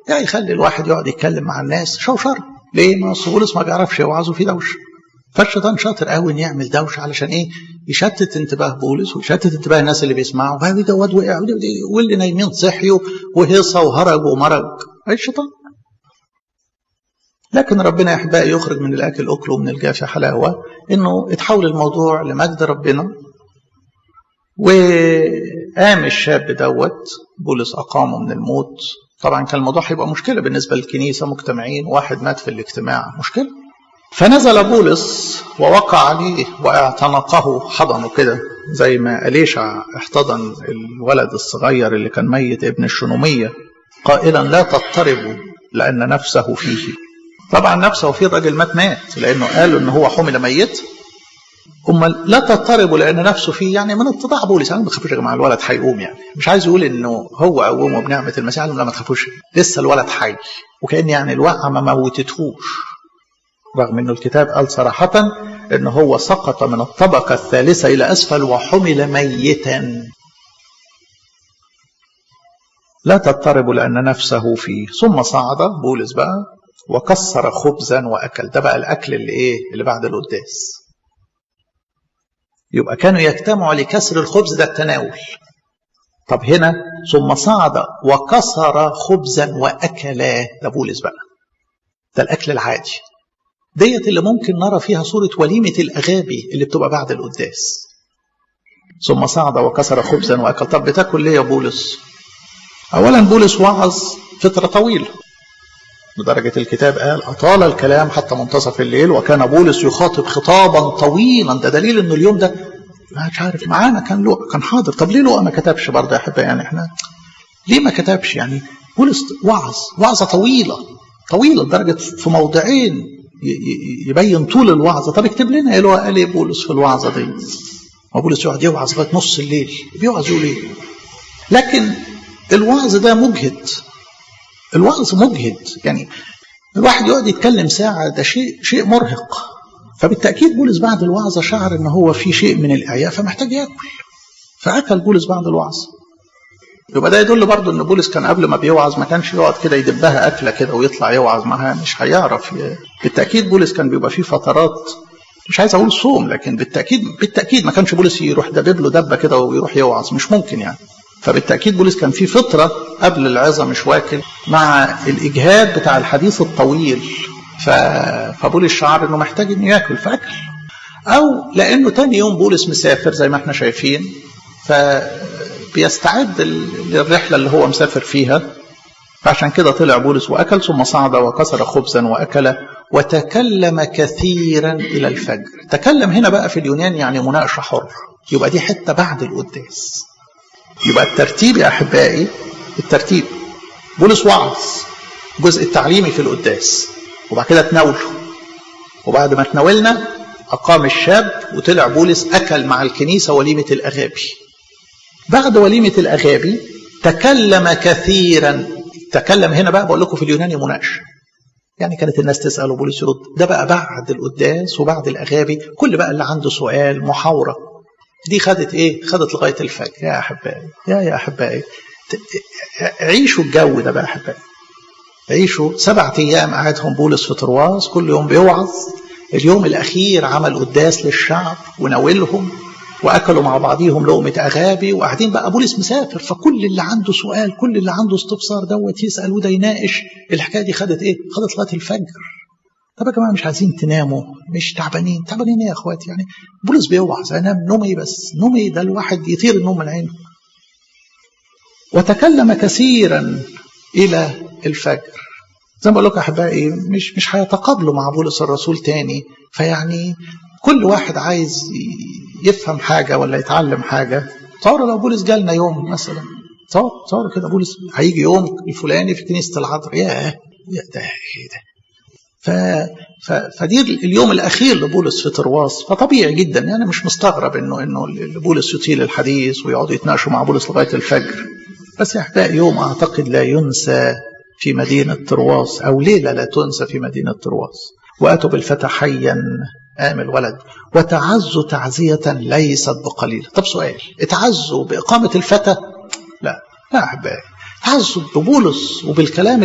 يعني يخلي الواحد يقعد يتكلم مع الناس شوشر ليه ما أصل بولس ما بيعرفش يوعظ وفي دوشه فالشيطان شاطر قوي ان يعمل دوشه علشان ايه يشتت انتباه بولس ويشتت انتباه الناس اللي بيسمعوا وهذا ده واد وقع واللي نايمين صحيوا وهيصه وهرج ومرج الشيطان لكن ربنا يا احبائي يخرج من الاكل اكل ومن الجاف حلاوه انه اتحول الموضوع لمجد ربنا وقام الشاب دوت بولس اقامه من الموت طبعا كان الموضوع هيبقى مشكله بالنسبه للكنيسه مجتمعين واحد مات في الاجتماع مشكله فنزل بولس ووقع عليه واعتنقه حضنه كده زي ما أليشع احتضن الولد الصغير اللي كان ميت ابن الشنومية قائلا لا تضطربوا لأن نفسه فيه طبعا نفسه فيه الراجل مات مات لأنه قالوا إن هو حمل ميت أما لا تضطربوا لأن نفسه فيه يعني من اتضاع بولس أنا ما تخافوش يا جماعة الولد هيقوم يعني مش عايز يقول إنه هو قومه بنعمة المسيح لا ما تخافوش لسه الولد حي وكأن يعني الوقعة ما موتتهوش رغم انه الكتاب قال صراحة ان هو سقط من الطبقة الثالثة الى اسفل وحمل ميتا لا تضطرب لان نفسه فيه ثم صعد بولس بقى وكسر خبزا واكل ده بقى الاكل اللي ايه اللي بعد القداس يبقى كانوا يجتمعوا لكسر الخبز ده التناول طب هنا ثم صعد وكسر خبزا واكلا ده بولس بقى ده الاكل العادي ديت اللي ممكن نرى فيها صورة وليمة الأغابي اللي بتبقى بعد القداس ثم صعد وكسر خبزا وأكل طب بتاكل ليه يا بولس أولا بولس وعظ فترة طويلة لدرجة الكتاب قال أطال الكلام حتى منتصف الليل وكان بولس يخاطب خطابا طويلا ده دليل إنه اليوم ده مش عارف معانا كان لو كان حاضر طب ليه لو ما كتبش برضه يا أحبائي يعني إحنا ليه ما كتبش يعني بولس وعظ وعظة طويلة طويلة لدرجة في موضعين يبين طول الوعظة طب اكتب لنا ايه قال ايه بولس في الوعظة دي ما بولس يقعد يوعظ لغاية نص الليل بيوعظ يقول ايه لكن الوعظ ده مجهد الوعظ مجهد يعني الواحد يقعد يتكلم ساعة ده شيء شيء مرهق فبالتأكيد بولس بعد الوعظة شعر ان هو في شيء من الإعياء فمحتاج ياكل فأكل بولس بعد الوعظة يبقى ده يدل برضه ان بولس كان قبل ما بيوعظ ما كانش يقعد كده يدبها اكله كده ويطلع يوعظ معاها مش هيعرف بالتاكيد بولس كان بيبقى فيه فترات مش عايز اقول صوم لكن بالتاكيد بالتاكيد ما كانش بولس يروح دبب له دبه كده ويروح يوعظ مش ممكن يعني فبالتاكيد بولس كان في فتره قبل العظه مش واكل مع الاجهاد بتاع الحديث الطويل ف... فبولس شعر انه محتاج انه ياكل فاكل او لانه تاني يوم بولس مسافر زي ما احنا شايفين ف بيستعد للرحلة اللي هو مسافر فيها فعشان كده طلع بولس وأكل ثم صعد وكسر خبزا وأكل وتكلم كثيرا إلى الفجر تكلم هنا بقى في اليونان يعني مناقشة حر يبقى دي حتة بعد القداس يبقى الترتيب يا أحبائي الترتيب بولس وعظ الجزء التعليمي في القداس وبعد كده تناوله وبعد ما تناولنا أقام الشاب وطلع بولس أكل مع الكنيسة وليمة الأغابي بعد وليمة الأغابي تكلم كثيرا تكلم هنا بقى بقول لكم في اليوناني مناقشة يعني كانت الناس تسأل وبولس يرد ده بقى بعد القداس وبعد الأغابي كل بقى اللي عنده سؤال محاورة دي خدت ايه خدت لغاية الفجر يا أحبائي يا يا أحبائي عيشوا الجو ده بقى أحبائي عيشوا سبعة أيام قعدهم بولس في ترواس كل يوم بيوعظ اليوم الأخير عمل قداس للشعب وناولهم واكلوا مع بعضيهم لقمه اغابي وقاعدين بقى بولس مسافر فكل اللي عنده سؤال كل اللي عنده استفسار دوت يسال وده يناقش الحكايه دي خدت ايه؟ خدت لغايه الفجر. طب يا جماعه مش عايزين تناموا مش تعبانين تعبانين ايه يا اخواتي يعني بولس بيوعظ انام نومي بس نومي ده الواحد يطير النوم من عينه. وتكلم كثيرا الى الفجر. زي ما بقول لكم احبائي مش مش هيتقابلوا مع بولس الرسول تاني فيعني كل واحد عايز يفهم حاجه ولا يتعلم حاجه تصوروا لو بولس جالنا يوم مثلا تصور تصور كده بولس هيجي يوم الفلاني في كنيسه العذراء ياه يا ده ايه ده ف... ف... فدي اليوم الاخير لبولس في ترواس فطبيعي جدا يعني مش مستغرب انه انه بولس يطيل الحديث ويقعدوا يتناقشوا مع بولس لغايه الفجر بس يا احبائي يوم اعتقد لا ينسى في مدينه ترواس او ليله لا تنسى في مدينه ترواس واتوا بالفتى حيا قام الولد وتعزوا تعزية ليست بقليلة طب سؤال اتعزوا بإقامة الفتى لا لا أحبائي تعزوا ببولس وبالكلام